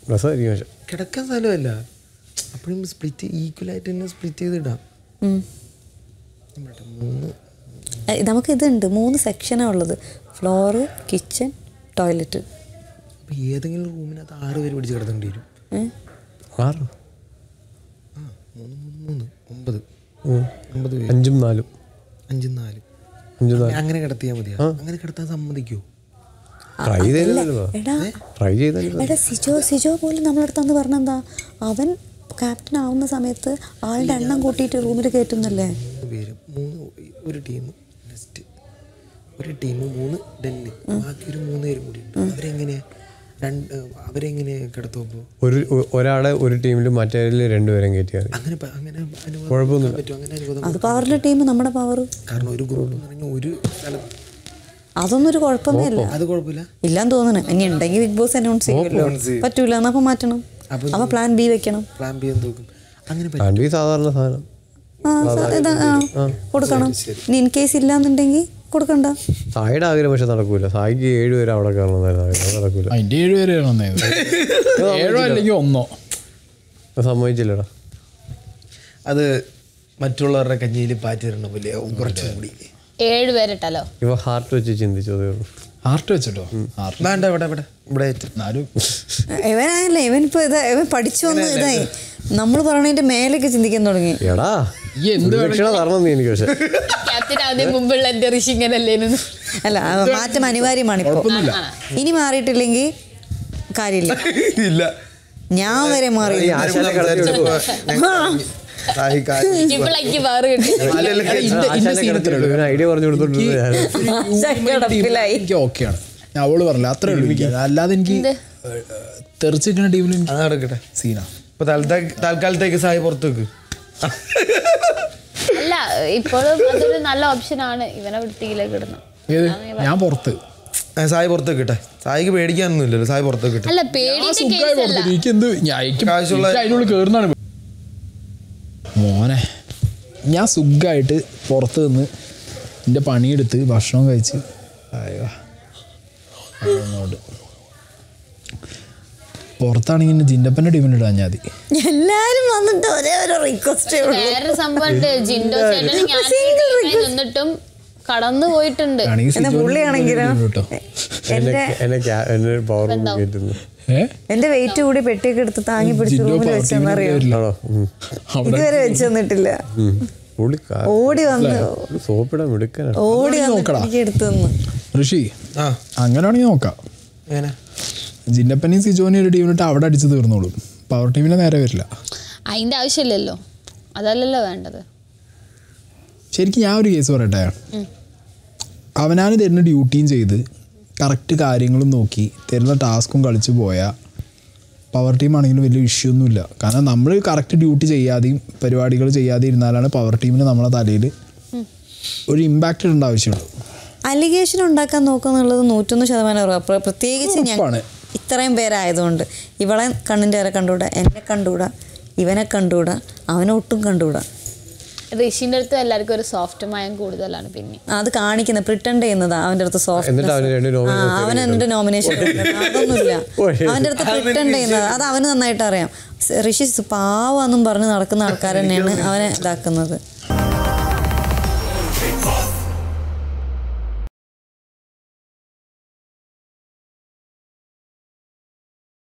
രസമായിരിക്കും പക്ഷെ കിടക്കാൻ സ്ഥലമല്ല അപ്പോഴും സ്പ്ലിറ്റ് ഈക്വലായിട്ട് തന്നെ സ്പ്ലിറ്റ് ചെയ്തിടാം ഉം. ഇവിടെ മൂന്ന് ഏ, നമുക്ക് ഇതുണ്ട് മൂന്ന് സെക്ഷനാണ് ഉള്ളത് ഫ്ലോറ് കിച്ചൺ ടോയ്ലറ്റ് അപ്പോൾ ഏതെങ്കിലും റൂമിനകത്ത് ആറ് പേര് പിടിച്ച് കിടത്തേണ്ടി വരും ആറ് ആ മൂന്ന് മൂന്ന് മൂന്ന് ഒമ്പത് ഉം. ഒമ്പത് പേര് അഞ്ചും നാലും അഞ്ചും നാലും അഞ്ചും നാലും അങ്ങനെ കിടത്തിയാൽ മതിയാ അങ്ങനെ കിടത്താൻ സമ്മതിക്കുമോ ട്രൈ ചെയ്താലോ എടാ ട്രൈ ചെയ്താലോ എടാ സിജോ സിജോ പോലും നമ്മളടുത്തന്ന് പറഞ്ഞെന്താ അവൻ ക്യാപ്റ്റൻ ആവുന്ന സമയത്ത് ആളുടെ എണ്ണം കൂട്ടിയിട്ട് റൂമിൽ കയറ്റുന്നല്ലേ മൂന്ന് പേര് മൂന്ന് ഒരു ടീം നെക്സ്റ്റ് ഒരു ടീം മൂന്ന് ഡെല്ല് ബാക്കി ഒരു മൂന്ന് പേരും കൂടി ഉണ്ട് അവരെങ്ങനെ രണ്ട് അവരെങ്ങനെ കിടത്തും അപ്പോൾ ഒരു ഒ- ഒരാളെ ഒരു ടീമിൽ മറ്റേ രണ്ടുപേരും കയറ്റിയാൽ മതി അങ്ങനെ പ- അങ്ങനെ അനുവാദം കുഴപ്പമൊന്നുമില്ല. പറ്റും അങ്ങനെ അനുവാദം അത് പവറിന്റെ ടീം നമ്മുടെ പവർ കാരണം ഒരു ഗ്രൂപ്പ് എന്ന് പറഞ്ഞാൽ ഒരു സ്ഥലത്ത് അതൊന്നും ഒരു കുഴപ്പമേ ഇല്ല അത് കുഴപ്പമില്ല ഇല്ലാന്ന് തോന്നണേ ഇനി ഉണ്ടെങ്കിൽ ബിഗ് ബോസ് അനൗൺസ് ചെയ്യുമല്ലോ പറ്റൂല എന്നാ അപ്പൊ മാറ്റണം അപ്പൊ അപ്പൊ പ്ലാൻ ബി വെക്കണം പ്ലാൻ ബി എന്ത് നോക്കും അങ്ങനെ പറ്റും ആൻഡി സാധാരണ സാധനം ആ സ- ഇതാ ആ കൊടുക്കണം ഇനി ഇൻ കേസ് ഇല്ലാന്നുണ്ടെങ്കിൽ കൊടുക്കണ്ട സായിയുടെ ആഗ്രഹം പക്ഷെ നടക്കൂല സായിക്ക് ഏഴ് പേര് അവിടെ കയറണമെന്നായിരുന്നു ആഗ്രഹം അത് നടക്കൂല അതിന്റെ ഏഴ് പേരെയാണ് വന്നത് ഏഴോ അല്ലെങ്കിൽ ഒന്നോ അത് സമ്മതിച്ചില്ലടാ അത് മറ്റുള്ളവരുടെ കഞ്ഞിയിൽ പാറ്റിരണ പോലെ ആവും കുറച്ചും കൂടി ഏഴ് പേരിട്ടല്ലോ ഇവ ഹാർട്ട് വെച്ച് ചിന്തിച്ചു അതേ ഉള്ളൂ ഹാർട്ട് വെച്ചിട്ടോ ഹാർട്ട് വേണ്ട ഇവിടെ ഇവിടെ ഇവിടെ ഏറ്റ്. എന്നാലും ഇവനായല്ലേ ഇവൻ ഇപ്പൊ ഇതാ ഇവൻ പഠിച്ചു വന്ന് ഇതായി നമ്മൾ പറയണതിന്റെ മേലേക്ക് ചിന്തിക്കാൻ തുടങ്ങി എടാ ഈ എന്ത് ദക്ഷിണ തരണം നീ എനിക്ക് പക്ഷെ ക്യാപ്റ്റൻ ആദ്യം മുമ്പുള്ള എന്റെ ഋഷി ഇങ്ങനല്ലേന്ന് അല്ല ആ മാറ്റം അനിവാര്യമാണ് ഇപ്പൊ ഇനി മാറിയിട്ടില്ലെങ്കിൽ കാര്യമില്ല ഇല്ല ഞാൻ വരെ മാറി ഈ ആശാനെ കടത്തി വിടുവോ? സായി കാര്യം ഇവളേക്ക് വേറെ കിട്ടി അല്ലല്ല, ആശാനെ കടത്തി വിടുവോ? ഇവന് ഐഡിയ പറഞ്ഞു കൊടുത്തോണ്ടിരുന്നു ഞാൻ കിടപ്പിലായി എനിക്ക് ഓക്കെയാണ് ഞാൻ അവള് പറഞ്ഞില്ല അത്രേ ഉള്ളൂ എനിക്ക് അല്ലാതെ എനിക്ക് തെറിച്ചിരിക്കുന്ന ടീമിൽ എനിക്ക് അത് നടക്കട്ടെ സീനാ ഇപ്പൊ തൽക്കാ- തൽക്കാലത്തേക്ക് സായി പുറത്ത് വെക്ക് അല്ല ഇപ്പോഴും അതൊരു നല്ല ഓപ്ഷൻ ആണ് ഇവനെ വൃത്തിയിലേക്ക് ഇടുന്നത് ഏത് ഞാൻ പുറത്ത് ആ, സായി പുറത്ത് വെക്കട്ടെ സായിക്ക് പേടിക്കാനൊന്നും ഇല്ലല്ലോ സായി പുറത്ത് വെക്കട്ടെ അല്ല ഞാൻ പേടിന്റെ സുഖമായി കേസ് പുറത്ത് അല്ല എനിക്ക് എന്ത് ഞാൻ എനിക്ക് കാശുള്ള- എനിക്ക് അതിനുള്ളിൽ കയറുന്നതാണ് മോനെ ഞാൻ സുഖമായിട്ട് പുറത്ത് നിന്ന് എൻ്റെ പണിയെടുത്ത് ഭക്ഷണം കഴിച്ച് അയ്യോ അങ്ങോട്ട് പുറത്താണെങ്കിൽ എന്നെ ജിൻ്റപ്പൻ്റെ ടീമിൽ ഇടാൻ ഞാൻ മതി എല്ലാരും വന്നിട്ട് ഒരേ ഒരു റിക്വസ്റ്റേ ഉള്ളൂ വേറൊരു സംഭവം ഉണ്ട് ജിൻഡോ ചേട്ടന് ഞാൻ ഈ ടീമിൽ നിന്നിട്ടും കടന്നു പോയിട്ടുണ്ട് ആണെങ്കിൽ എന്നെ പുള്ളിയാണെങ്കിലോ കേട്ടോ എന്നെ എന്നെ ക്യാ- എന്നെ പവർ കയറ്റുന്നു ഏ എന്റെ വെയിറ്റ് കൂടി പെട്ടിയൊക്കെ എടുത്ത് താങ്ങി പിടിച്ച് ജിൻഡോ റൂമിൽ പവർ വെച്ചെന്നറിയോ ടീമിൽ ആണോ ഉം. അവിടെ ഇതുവരെ വെച്ച് തന്നിട്ടില്ല ഉം. പുള്ളി കാ- ഓടി വന്ന് പുള്ളി സോപ്പിടാൻ എടുക്കാനാണ് ഓടി വന്ന് നോക്കടാ. എനിക്ക് എടുത്തു തന്നു ഋഷി ആ അങ്ങനെയാണെങ്കിൽ നോക്കാം എങ്ങനെ ജിന്നപ്പനെയും സിജോനെയും ഒരു ടീമിലിട്ട് അവിടെ അടിച്ച് തീർന്നോളും പവർ ടീമിലെ നേരെ വരില്ല അതിന്റെ ആവശ്യമില്ലല്ലോ അതല്ലല്ലോ വേണ്ടത് ശരിക്കും ഞാൻ ഒരു കേസ് പറയട്ടെ അവനാണ് തരുന്ന ഡ്യൂട്ടിയും ചെയ്ത് കറക്റ്റ് കാര്യങ്ങളും നോക്കി തരുന്ന ടാസ്കും കളിച്ച് പോയാൽ പവർ ടീം ആണെങ്കിലും വലിയ ഇഷ്യൂ ഒന്നുമില്ല കാരണം നമ്മൾ കറക്റ്റ് ഡ്യൂട്ടി ചെയ്യാതെയും പരിപാടികൾ ചെയ്യാതെ ഇരുന്നാലാണ് പവർ ടീമിന് നമ്മളെ തലയിൽ ഒരു ഇമ്പാക്റ്റ് ഇടേണ്ട ആവശ്യമുള്ളൂ അലിഗേഷൻ ഉണ്ടാക്കാൻ നോക്കുന്നുള്ളത് നൂറ്റൊന്ന് ശതമാനം ഉറപ്പാ. പ്ര- പ്രത്യേകിച്ച് ഞാൻ ഉറപ്പാണ്. ഇത്രയും പേരായതുകൊണ്ട് ഇവളെ കണ്ണിൻ്റെ വരെ കണ്ടുകൂടാ എന്നെ കണ്ടുകൂടാ ഇവനെ കണ്ടുകൂടാ അവനെ ഒട്ടും കണ്ടുകൂടാ ഋഷിന്റെ അടുത്ത് എല്ലാവർക്കും ഒരു സോഫ്റ്റ് മയം കൂടുതലാണ് പിന്നെ അത് കാണിക്കുന്നത് പ്രിട്ടൻഡ് ചെയ്യുന്നതാ അവൻ്റെ അടുത്ത് എന്നിട്ട് അവന് രണ്ട് സോഫ്റ്റ് nomination അവൻ എന്നിട്ട് നോമിനേഷൻ അതൊന്നുമില്ല അവൻ്റെ അടുത്ത് പ്രിട്ടൻഡ് ചെയ്യുന്നത് അത് അവന് നന്നായിട്ട് അറിയാം ഋഷി പാവാന്നും പറഞ്ഞ് നടക്കുന്ന ആൾക്കാർ തന്നെയാണ് അവനെ ഇതാക്കുന്നത്